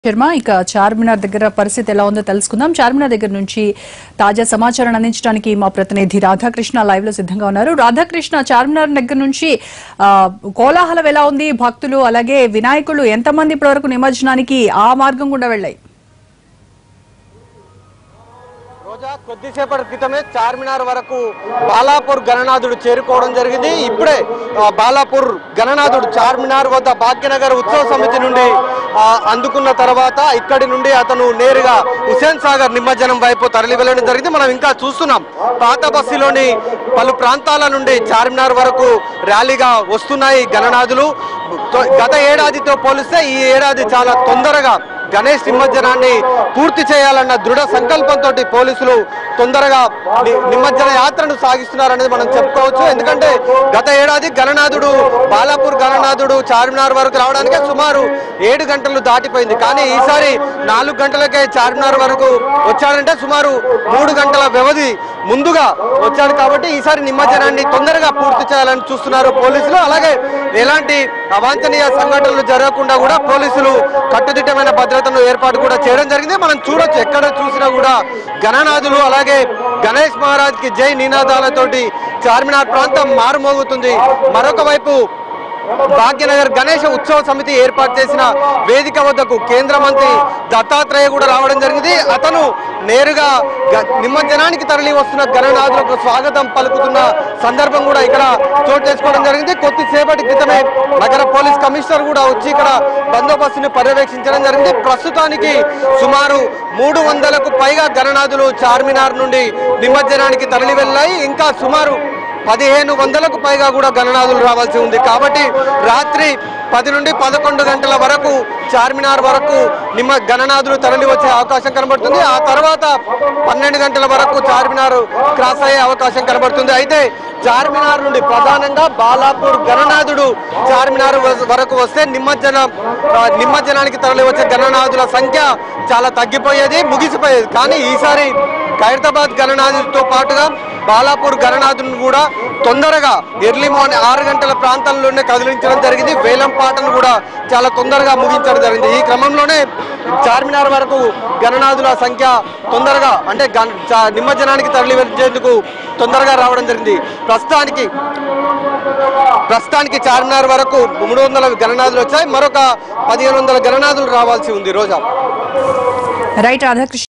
శర్మ ఇక చార్మినార్ దగ్గర పరిస్థితి ఎలా ఉందో తెలుసుకుందాం చార్మినార్ దగ్గర నుంచి తాజా సమాచారాన్ని అందించడానికి మా ప్రతినిధి రాధాకృష్ణ లైవ్ లో సిద్ధంగా ఉన్నారు రాధాకృష్ణ చార్మినార్ దగ్గర నుంచి ఆ, కోలాహలం ఎలా ఉంది భక్తులు అలాగే వినాయకులు ఎంతమంది ఇప్పటివరకు నిమజ్జనానికి ఆ మార్గం గుండా వెళ్ళాయి రోజా కొద్దిసేపటి క్రితమే చార్మినార్ వరకు బాలాపూర్ గణనాథుడు చేరుకోవడం జరిగింది ఇప్పుడే ఆ, బాలాపూర్ గణనాథుడు చార్మినార్ వద్ద భాగ్యనగర్ ఉత్సవ సమితి నుండి ఆ, అందుకున్న తర్వాత ఇక్కడి నుండి అతను నేరుగా హుసేన్ సాగర్ నిమజ్జనం వైపు తరలి వెళ్ళడం జరిగింది మనం ఇంకా చూస్తున్నాం పాత బస్సులోని పలు ప్రాంతాల నుండి చార్మినార్ వరకు ర్యాలీగా వస్తున్నాయి గణనాథులు తో- గత ఏడాదితో పోలిస్తే ఈ ఏడాది చాలా తొందరగా గణేష్ నిమజ్జనాన్ని పూర్తి చేయాలన్న దృఢ సంకల్పంతో పోలీసులు తొందరగా ని- నిమజ్జన యాత్రను సాగిస్తున్నారనేది మనం చెప్పుకోవచ్చు ఎందుకంటే గత ఏడాది గణనాథుడు బాలాపూర్ గణనాథుడు చార్మినార్ వరకు రావడానికే సుమారు ఏడు గంటలు దాటిపోయింది కానీ ఈసారి నాలుగు గంటలకే చార్మినార్ వరకు వచ్చాడంటే సుమారు మూడు గంటల వ్యవధి ముందుగా వచ్చాడు కాబట్టి ఈసారి నిమజ్జనాన్ని తొందరగా పూర్తి చేయాలని చూస్తున్నారు పోలీసులు అలాగే ఎలాంటి అవాంఛనీయ సంఘటనలు జరగకుండా కూడా పోలీసులు కట్టుదిట్టమైన భద్రతను ఏర్పాటు కూడా చేయడం జరిగింది మనం చూడొచ్చు ఎక్కడ చూసినా కూడా గణనాథులు అలాగే గణేష్ మహారాజ్ కి జై నినాదాలతోటి చార్మినార్ ప్రాంతం మారుమోగుతుంది మరొక వైపు భాగ్యనగర్ గణేష ఉత్సవ సమితి ఏర్పాటు చేసిన వేదిక వద్దకు కేంద్ర మంత్రి దత్తాత్రేయ కూడా రావడం జరిగింది అతను నేరుగా గ- నిమజ్జనానికి తరలి వస్తున్న గణనాథులకు స్వాగతం పలుకుతున్న సందర్భం కూడా ఇక్కడ చోటు చేసుకోవడం జరిగింది కొద్దిసేపటి క్రితమే నగర పోలీస్ కమిషనర్ కూడా వచ్చి ఇక్కడ బందోబస్తుని పర్యవేక్షించడం జరిగింది ప్రస్తుతానికి సుమారు మూడు వందలకు పైగా గణనాథులు చార్మినార్ నుండి నిమజ్జనానికి తరలి వెళ్ళాయి ఇంకా సుమారు పదిహేను వందలకు పైగా కూడా గణనాథులు రావాల్సి ఉంది కాబట్టి రాత్రి పది నుండి పదకొండు గంటల వరకు చార్మినార్ వరకు నిమ్మ గణనాథులు తరలి వచ్చే అవకాశం కనబడుతుంది ఆ తర్వాత పన్నెండు గంటల వరకు చార్మినార్ క్రాస్ అయ్యే అవకాశం కనబడుతుంది అయితే చార్మినార్ నుండి ప్రధానంగా బాలాపూర్ గణనాథుడు చార్మినార్ వ- వరకు వస్తే నిమజ్జన ఆ, నిమజ్జనానికి తరలి వచ్చే గణనాథుల సంఖ్య చాలా తగ్గిపోయేది ముగిసిపోయేది కానీ ఈసారి ఖైరతాబాద్ గణనాథుడితో పాటుగా బాలాపూర్ గణనాథుని కూడా తొందరగా ఎర్లీ మార్నింగ్ ఆరు గంటల ప్రాంతంలోనే కదిలించడం జరిగింది వేలం పాటను కూడా చాలా తొందరగా ముగించడం జరిగింది ఈ క్రమంలోనే చార్మినార్ వరకు గణనాథుల సంఖ్య తొందరగా అంటే గణ- చా- నిమజ్జనానికి తరలి వచ్చేందుకు తొందరగా రావడం జరిగింది ప్రస్తుతానికి ప్రస్తుతానికి చార్మినార్ వరకు మూడు వందల గణనాథులు వచ్చాయి మరొక పదిహేను వందల గణనాథులు రావాల్సి ఉంది రోజా రైట్ రాధాకృష్ణ